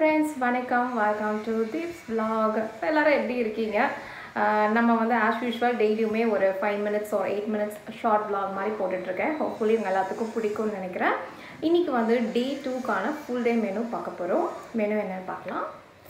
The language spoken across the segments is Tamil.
ஃப்ரெண்ட்ஸ் வணக்கம் வெல்கம் டு திப்ஸ் vlog எல்லாரும் எப்படி இருக்கீங்க ஆஹ் நம்ம வந்து ஆஸ் யூஷுவல் டெய்லியுமே ஒரு ஃபைவ் மினிட்ஸ் ஒரு எயிட் மினிட்ஸ் ஷார்ட் vlog மாதிரி போட்டுட்ருக்கேன் ஹோப்ஃபுல்லி உங்கள் எல்லாத்துக்கும் பிடிக்கும்னு நினைக்கிறேன் இன்றைக்கி வந்து டே டூக்கான ஃபுல் டே மெனு பார்க்க போகிறோம் மெனு என்னன்னு பார்க்கலாம்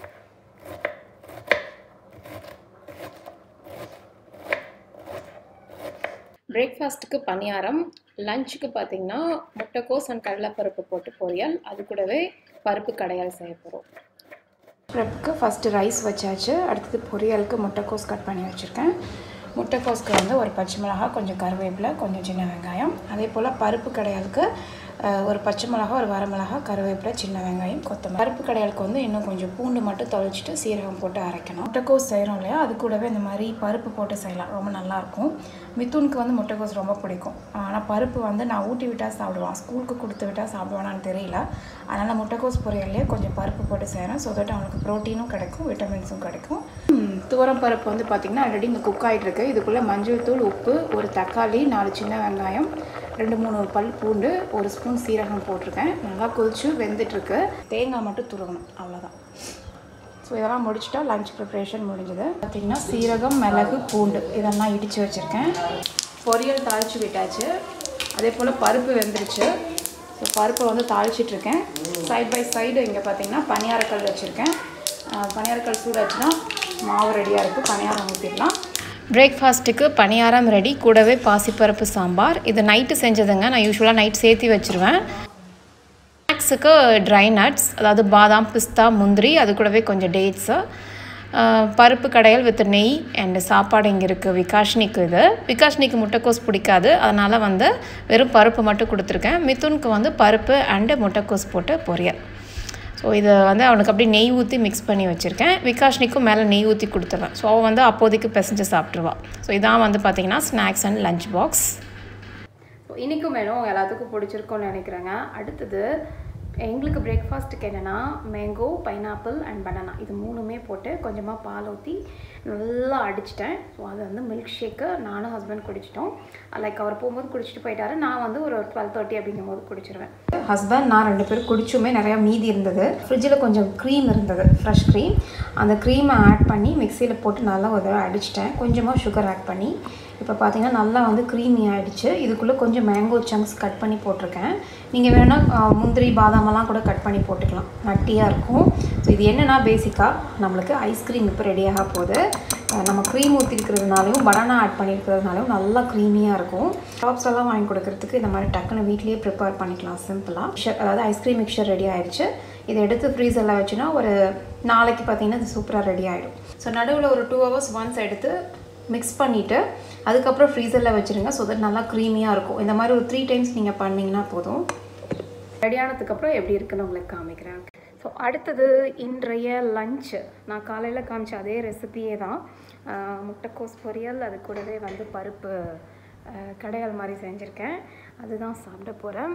பிரேக்ஃபாஸ்ட்டுக்கு பணியாரம் லஞ்சுக்கு பார்த்தீங்கன்னா முட்டைக்கோஸ் அண்ட் கடலைப்பருப்பு போட்டு பொரியல் அது கூடவே பருப்பு கடையால் செய்ய போகிறோம் ப்ரெப்புக்கு ஃபஸ்ட்டு ரைஸ் வச்சாச்சு அடுத்தது பொரியலுக்கு முட்டைக்கோஸ் கட் பண்ணி வச்சுருக்கேன் முட்டைக்கோஸ்க்கு வந்து ஒரு பச்சை மிளகாய் கொஞ்சம் கருவேப்பிலை கொஞ்சம் சின்ன வெங்காயம் அதே போல் பருப்பு கடையாளுக்கு அஹ், ஒரு பச்சை மிளகாய் ஒரு வரமிளகா கருவேப்பிலை சின்ன வெங்காயம் கொத்தமல்லி பருப்பு கடையாளுக்கு வந்து இன்னும் கொஞ்சம் பூண்டு மட்டும் தொலைச்சிட்டு சீரகம் போட்டு அரைக்கணும் முட்டைக்கோஸ் செய்கிறோம் இல்லையா அது கூடவே இந்த மாதிரி பருப்பு போட்டு செய்யலாம் ரொம்ப நல்லாயிருக்கும் மித்துனுக்கு வந்து முட்டைக்கோஸ் ரொம்ப பிடிக்கும் ஆனால் பருப்பு வந்து நான் ஊட்டி விட்டால் சாப்பிடுவான் ஸ்கூலுக்கு கொடுத்து விட்டால் சாப்பிடுவானான்னு தெரியல அதனால் முட்டைக்கோஸ் பொரியல்லையே கொஞ்சம் பருப்பு போட்டு செய்கிறேன் ஸோ தட் அவனுக்கு ப்ரோட்டீனும் கிடைக்கும் விட்டமின்ஸும் கிடைக்கும் ம், துவரம் பருப்பு வந்து பார்த்திங்கன்னா ஆல்ரெடி இங்கே குக் ஆகிட்டு இருக்கு இதுக்குள்ளே மஞ்சள் தூள் உப்பு ஒரு தக்காளி நாலு சின்ன வெங்காயம் ரெண்டு மூணு பல் பூண்டு ஒரு ஸ்பூன் சீரகம் போட்டிருக்கேன் நல்லா கொதிச்சு வெந்துட்டுருக்கு தேங்காய் மட்டும் துருவணும் அவ்வளோதான் ஸோ இதெல்லாம் முடிச்சுட்டா லஞ்ச் ப்ரிப்ரேஷன் முடிஞ்சது பார்த்திங்கன்னா சீரகம் மிளகு பூண்டு இதெல்லாம் இடித்து வச்சுருக்கேன் பொரியல் தாளித்து விட்டாச்சு அதே போல் பருப்பு வெந்துருச்சு ஸோ பருப்பை வந்து தாளிச்சிட்ருக்கேன் சைட் பை சைடு இங்கே பார்த்தீங்கன்னா பனியாரக்கல் வச்சுருக்கேன் பனியாரக்கல் சூடாச்சுன்னா மாவு ரெடியாக இருக்குது பனியாரம் ஊற்றிடலாம் பிரேக்ஃபாஸ்ட்டுக்கு பணியாரம் ரெடி கூடவே பாசிப்பருப்பு சாம்பார் இது நைட்டு செஞ்சதுங்க நான் யூஸ்வலாக நைட் சேர்த்து வச்சுருவேன் ஸ்நாக்ஸுக்கு ட்ரை நட்ஸ் அதாவது பாதாம் பிஸ்தா முந்திரி அது கூடவே கொஞ்சம் டேட்ஸு பருப்பு கடையல் வித் நெய் அண்டு சாப்பாடு இங்கே இருக்குது விகாஷ்னிக்கு இது விகாஷ்னிக்கு முட்டைக்கோஸ் பிடிக்காது அதனால் வந்து வெறும் பருப்பு மட்டும் கொடுத்துருக்கேன் மிதுனுக்கு வந்து பருப்பு அண்டு முட்டைக்கோஸ் போட்டு பொரியல் ஸோ இதை வந்து அவனுக்கு அப்படியே நெய் ஊற்றி மிக்ஸ் பண்ணி வச்சுருக்கேன் விகாஷ்னிக்கும் மேலே நெய் ஊற்றி கொடுத்துருவேன் ஸோ அவள் வந்து அப்போதைக்கு பிசைஞ்சு சாப்பிட்ருவாள் ஸோ இதான் வந்து பார்த்திங்கன்னா snacks and lunch box so இன்றைக்கும் வேணும் எல்லாத்துக்கும் பிடிச்சிருக்கும்னு நினைக்கிறேங்க அடுத்தது எங்களுக்கு பிரேக்ஃபாஸ்ட்டுக்கு என்னென்னா மேங்கோ பைனாப்பிள் அண்ட் பனானா இது மூணுமே போட்டு கொஞ்சமாக பால் ஊற்றி நல்லா அடிச்சிட்டேன் ஸோ அது வந்து மில்க் ஷேக்கு நானும் ஹஸ்பண்ட் குடிச்சிட்டோம் லைக் அவர் போகும்போது குடிச்சிட்டு போயிட்டாரு நான் வந்து ஒரு டுவெல் தேர்ட்டி அப்படிங்கும்போது குடிச்சிருவேன் ஹஸ்பண்ட் நான் ரெண்டு பேரும் குடிச்சுமே நிறையா மீதி இருந்தது ஃப்ரிட்ஜில் கொஞ்சம் க்ரீம் இருந்தது ஃப்ரெஷ் க்ரீம் அந்த க்ரீமை ஆட் பண்ணி மிக்சியில் போட்டு நல்லா ஒரு தடவை அடிச்சிட்டேன் கொஞ்சமாக சுகர் ஆட் பண்ணி இப்போ பார்த்தீங்கன்னா நல்லா வந்து க்ரீமி ஆகிடுச்சு இதுக்குள்ளே கொஞ்சம் மேங்கோ சங்க்ஸ் கட் பண்ணி போட்டிருக்கேன் நீங்கள் வேணால் முந்திரி பாதாமெல்லாம் கூட கட் பண்ணி போட்டுக்கலாம் நட்டியாக இருக்கும் ஸோ இது என்னென்னா பேசிக்காக நம்மளுக்கு ஐஸ்கிரீம் இப்போ ரெடியாக போகுது அஹ் நம்ம க்ரீம் ஊற்றிருக்கிறதுனாலையும் பனானா ஆட் பண்ணியிருக்கிறதுனாலையும் நல்லா க்ரீமியாக இருக்கும் ஷாப்ஸ் எல்லாம் வாங்கி கொடுக்கறதுக்கு இந்த மாதிரி டக்குன்னு வீட்லேயே ப்ரிப்பேர் பண்ணிக்கலாம் சிம்பிளாக மிக்சர் அதாவது ஐஸ்கிரீம் மிக்சர் ரெடி ஆயிடுச்சு இதை எடுத்து ஃப்ரீசரில் வச்சுன்னா ஒரு நாளைக்கு பார்த்தீங்கன்னா இது சூப்பராக ரெடி ஆகிடும் ஸோ நடுவில் ஒரு டூ ஹவர்ஸ் ஒன்ஸ் எடுத்து மிக்ஸ் பண்ணிவிட்டு அதுக்கப்புறம் ஃப்ரீசரில் வச்சுருங்க ஸோ தட் நல்லா க்ரீமியாக இருக்கும் இந்த மாதிரி ஒரு த்ரீ டைம்ஸ் நீங்கள் பண்ணிங்கன்னா போதும் ரெடியானதுக்கப்புறம் எப்படி இருக்குன்னு உங்களுக்கு காமிக்கிறேன் ஸோ அடுத்தது இன்றைய லஞ்சு நான் காலையில் காமிச்ச அதே ரெசிபியே தான் ஆஹ் முட்டைக்கோஸ் பொரியல் அது கூடவே வந்து பருப்பு ஆஹ் கடையால் மாதிரி செஞ்சுருக்கேன் அதுதான் சாப்பிட போகிறேன்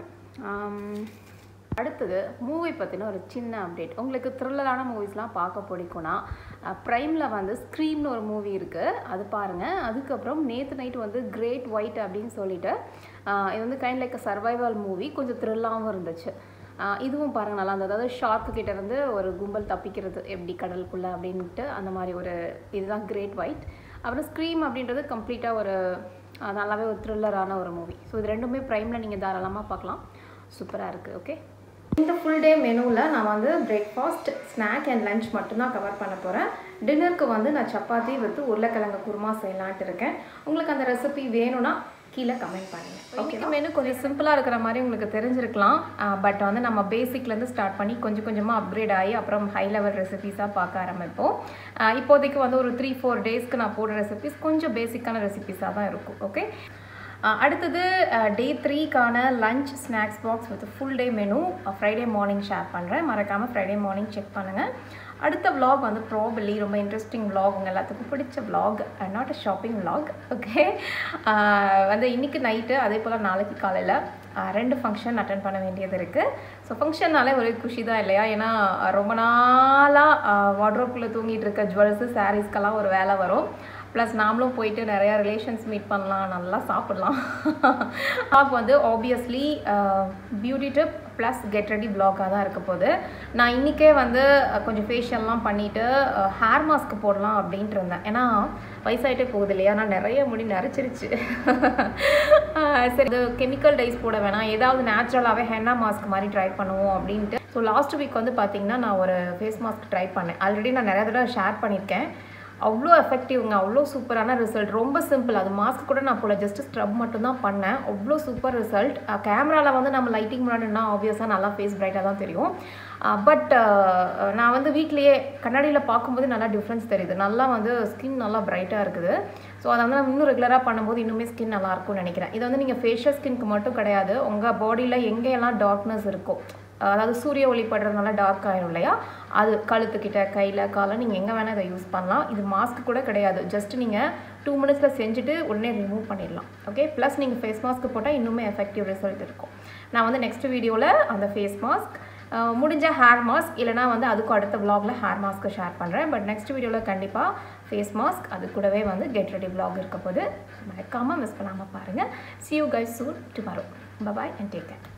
அடுத்தது மூவி பற்றின ஒரு சின்ன அப்டேட் உங்களுக்கு த்ரில்லரான மூவிஸ்லாம் பார்க்க பிடிக்கும்னா ப்ரைமில் வந்து ஸ்க்ரீம்னு ஒரு மூவி இருக்குது அது பாருங்கள் அதுக்கப்புறம் நேற்று நைட் வந்து கிரேட் ஒயிட் அப்படின்னு சொல்லிட்டு ஆஹ் இது வந்து கைண்ட் லைக் சர்வைவல் மூவி கொஞ்சம் த்ரில்லாகவும் இருந்துச்சு ஆஹ் இதுவும் பாருங்கள் நல்லா இருந்தது அதாவது ஷார்க்கு கிட்ட இருந்து ஒரு கும்பல் தப்பிக்கிறது எப்படி கடலுக்குள்ளே அப்படின்ட்டு அந்த மாதிரி ஒரு இதுதான் கிரேட் ஒயிட் அப்புறம் ஸ்க்ரீம் அப்படின்றது கம்ப்ளீட்டாக ஒரு ஆஹ் நல்லாவே ஒரு த்ரில்லரான ஒரு மூவி ஸோ இது ரெண்டுமே ப்ரைமில் நீங்கள் தாராளமாக பார்க்கலாம் சூப்பராக இருக்குது ஓகே இந்த ஃபுல் டே மெனுவில் நான் வந்து பிரேக்ஃபாஸ்ட் ஸ்நாக் அண்ட் லஞ்ச் மட்டும்தான் கவர் பண்ண போகிறேன் டின்னருக்கு வந்து நான் சப்பாத்தி வித்து உருளைக்கிழங்கு குருமா செய்யலான்ட்டு இருக்கேன் உங்களுக்கு அந்த ரெசிபி வேணும்னா கீழே கமெண்ட் பண்ணுங்கள் ஓகே மெனு கொஞ்சம் சிம்பிளாக இருக்கிற மாதிரி உங்களுக்கு தெரிஞ்சிருக்கலாம் பட் வந்து நம்ம பேசிக்லேருந்து ஸ்டார்ட் பண்ணி கொஞ்சம் கொஞ்சமாக அப்கிரேட் ஆகி அப்புறம் ஹை லெவல் ரெசிபிஸாக பார்க்க ஆரம்பிப்போம் ஆஹ் இப்போதைக்கு வந்து ஒரு த்ரீ ஃபோர் டேஸ்க்கு நான் போடுற ரெசிபிஸ் கொஞ்சம் பேசிக்கான ரெசிபிஸாக தான் இருக்கும் ஓகே அஹ் அடுத்தது டே த்ரீக்கான lunch snacks box with full day menu Friday morning share பண்ணுறேன் மறக்காமல் ஃப்ரைடே மார்னிங் செக் பண்ணுங்கள் அடுத்த vlog வந்து ப்ராபலி ரொம்ப இன்ட்ரெஸ்டிங் vlog உங்கள் எல்லாத்துக்கும் பிடிச்ச vlog not a shopping vlog okay வந்து இன்றைக்கி நைட்டு அதே போல் நாளைக்கு காலையில் ரெண்டு ஃபங்க்ஷன் அட்டன் பண்ண வேண்டியது இருக்குது ஸோ ஃபங்க்ஷன்னாலே ஒரே குஷி தான் இல்லையா ஏன்னா ரொம்ப நாளாக வாட்ரோப்பில் தூங்கிட்டு இருக்க ஜுவல்ஸு சாரீஸ்க்கெல்லாம் ஒரு வேலை வரும் ப்ளஸ் நாமளும் போயிட்டு நிறையா ரிலேஷன்ஸ் மீட் பண்ணலாம் நல்லா சாப்பிட்லாம் டாக் வந்து obviously beauty tip plus get ready பிளாகாக தான் இருக்க போகுது நான் இன்றைக்கே வந்து அஹ், கொஞ்சம் ஃபேஷியல்லாம் பண்ணிவிட்டு ஹேர் மாஸ்க் போடலாம் அப்படின்ட்டு இருந்தேன் ஏன்னா வயசாயிட்டே போகுது இல்லையா நான் நிறைய முடி நரைச்சிருச்சு அஹ், சரி இது கெமிக்கல் டைஸ் போட வேணாம் ஏதாவது நேச்சுரலாகவே ஹென்னா மாஸ்க் மாதிரி ட்ரை பண்ணுவோம் அப்படின்ட்டு ஸோ லாஸ்ட் வீக் வந்து பார்த்தீங்கன்னா நான் ஒரு ஃபேஸ் மாஸ்க் ட்ரை பண்ணேன் ஆல்ரெடி நான் நிறைய தடவை ஷேர் பண்ணியிருக்கேன் அவ்வளோ எஃபெக்டிவ்ங்க அவ்வளோ சூப்பரான ரிசல்ட் ரொம்ப சிம்பிள் அது மாஸ்க் கூட நான் போல ஜஸ்ட் ஸ்க்ரப் மட்டும் தான் பண்ணேன் அவ்வளோ சூப்பர் ரிசல்ட் கேமராவில் வந்து நம்ம லைட்டிங் முன்னாடினா ஆப்வியஸாக நல்லா ஃபேஸ் பிரைட்டாக தான் தெரியும் பட் நான் வந்து வீட்லேயே கண்ணாடியில் பார்க்கும்போது நல்லா டிஃப்ரென்ஸ் தெரியுது நல்லா வந்து ஸ்கின் நல்லா பிரைட்டாக இருக்குது ஸோ அதை வந்து நம்ம இன்னும் ரெகுலராக பண்ணும்போது இன்னுமே ஸ்கின் நல்லா இருக்கும்னு நினைக்கிறேன் இது வந்து நீங்கள் ஃபேஷியல் ஸ்கின்க்கு மட்டும் கிடையாது உங்கள் பாடியில் எங்கெல்லாம் டார்க்னஸ் இருக்கோ அதாவது சூரிய ஒளி படுறதுனால டார்க் ஆயிரும் இல்லையா அது கழுத்துக்கிட்ட கையில் காலை நீங்கள் எங்கே வேணால் இதை யூஸ் பண்ணலாம் இது மாஸ்க் கூட கிடையாது ஜஸ்ட் நீங்கள் டூ மினிட்ஸில் செஞ்சுட்டு உடனே ரிமூவ் பண்ணிடலாம் ஓகே ப்ளஸ் நீங்கள் ஃபேஸ் மாஸ்க் போட்டால் இன்னுமே எஃபெக்டிவ் ரிசல்ட் இருக்கும் நான் வந்து நெக்ஸ்ட் வீடியோவில் அந்த ஃபேஸ் மாஸ்க் முடிஞ்ச ஹேர் மாஸ்க் இல்லைனா வந்து அதுக்கும் அடுத்த vlogல ஹேர் மாஸ்க்கு ஷேர் பண்ணுறேன் பட் நெக்ஸ்ட் வீடியோவில் கண்டிப்பாக ஃபேஸ் மாஸ்க் அது கூடவே வந்து கெட் ரெடி vlog இருக்க போது மறக்காமல் மிஸ் பண்ணாமல் பாருங்கள் see you guys soon tomorrow bye bye and take care